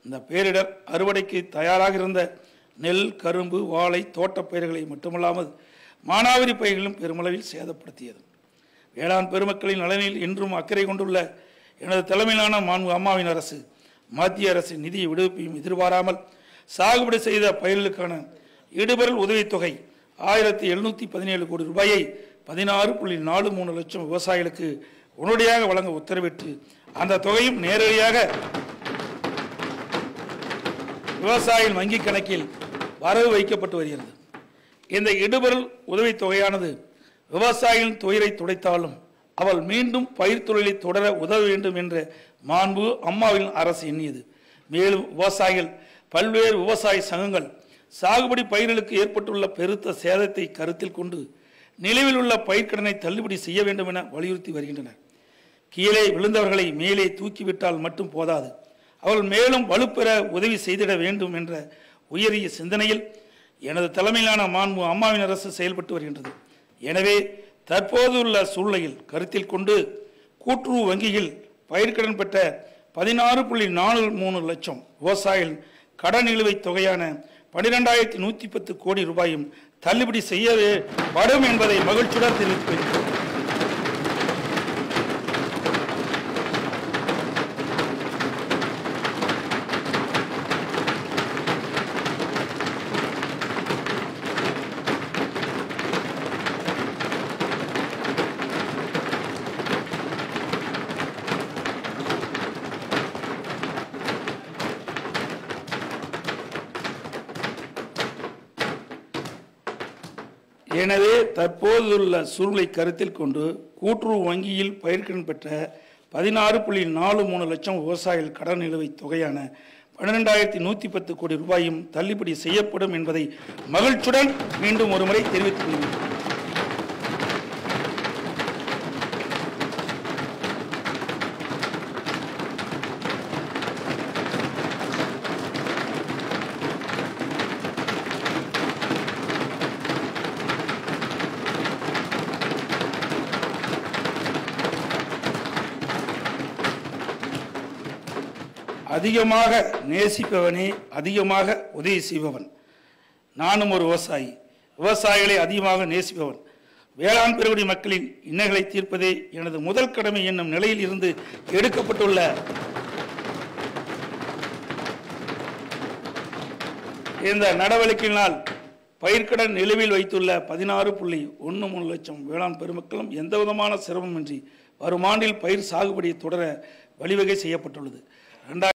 இந்த பேரிடர் அறுவடைக்கு தயாராக இருந்த நெல் கரும்பு வாழை தோட்டப் பயிர்களை மட்டுமல்லாமல் மானாவாரி பயிர்களும் பெருமளவில் சேதப்படுத்தியது வேளாண் பெருமக்களின் நலனில் இன்றும் அக்கறை கொண்டுள்ள எனது தலைமையிலான மாண்பு அம்மாவின் அரசு மத்திய அரசின் நிதி விடுவிப்பையும் எதிர்பாராமல் சாகுபடி செய்த பயிர்களுக்கான இடுபொருள் உதவித்தொகை ஆயிரத்தி எழுநூற்றி பதினேழு கோடி ரூபாயை பதினாறு புள்ளி நாலு மூணு லட்சம் விவசாயிகளுக்கு உடனடியாக வழங்க உத்தரவிட்டு அந்த தொகையும் நேரடியாக விவசாயிகள் வங்கி கணக்கில் வரவு வைக்கப்பட்டு வருகிறது இந்த இடுபொருள் உதவித் தொகையானது விவசாயிகளின் துயரை துடைத்தாலும் அவள் மீண்டும் பயிர் தொழிலை தொடர உதவ வேண்டும் என்ற மாண்பு அம்மாவின் அரசு எண்ணியது மேலும் விவசாயிகள் பல்வேறு விவசாய சங்கங்கள் சாகுபடி பயிர்களுக்கு ஏற்பட்டுள்ள பெருத்த சேதத்தை கருத்தில் கொண்டு நிலுவில் உள்ள பயிர்க்கடனை தள்ளுபடி செய்ய வேண்டும் என வலியுறுத்தி வருகின்றனர் கீழே விழுந்தவர்களை மேலே தூக்கிவிட்டால் மட்டும் போதாது அவர்கள் மேலும் வலுப்பெற உதவி செய்திட வேண்டும் என்ற உயரிய சிந்தனையில் எனது தலைமையிலான மாண்பு அம்மாவின் அரசு செயல்பட்டு வருகின்றது எனவே தற்போதுள்ள சூழ்நிலையில் கருத்தில் கொண்டு கூட்டுறவு வங்கியில் பயிர்க்கடன் பெற்ற பதினாறு புள்ளி நாலு மூணு லட்சம் விவசாயிகள் கடன் நிலுவைத் தொகையான பன்னிரெண்டாயிரத்தி நூற்றி பத்து கோடி ரூபாயும் தள்ளுபடி செய்யவே படும் என்பதை மகிழ்ச்சியுடன் தெரிவித்துக் எனவே தற்போதுள்ள சூழ்நிலை கருத்தில் கொண்டு கூட்டுறவு வங்கியில் பயிர்க்கடன் பெற்ற பதினாறு புள்ளி நாலு மூணு லட்சம் விவசாயிகள் கடன் நிலுவைத் தொகையான பன்னிரெண்டாயிரத்தி நூற்றி பத்து கோடி ரூபாயும் தள்ளுபடி செய்யப்படும் என்பதை மகிழ்ச்சியுடன் மீண்டும் ஒருமுறை தெரிவித்துக் கொள்கிறேன் அதிகமாக நேசிப்பவனே அதிகமாக உதவி செய்பவன் நானும் ஒரு விவசாயி விவசாயிகளை அதிகமாக நேசிப்பவன் வேளாண் பெருங்குடி மக்களின் இன்னல்களை தீர்ப்பதே எனது முதல் கடமை என்னும் நிலையில் இருந்து எடுக்கப்பட்டுள்ள இந்த நடவடிக்கையினால் பயிர்க்கடன் நிலுவில் வைத்துள்ள பதினாறு புள்ளி ஒன்று மூணு லட்சம் வேளாண் பெருமக்களும் எந்தவிதமான சிரமமின்றி வரும் ஆண்டில் பயிர் சாகுபடியை தொடர வழிவகை செய்யப்பட்டுள்ளது ரெண்டாயிரத்தி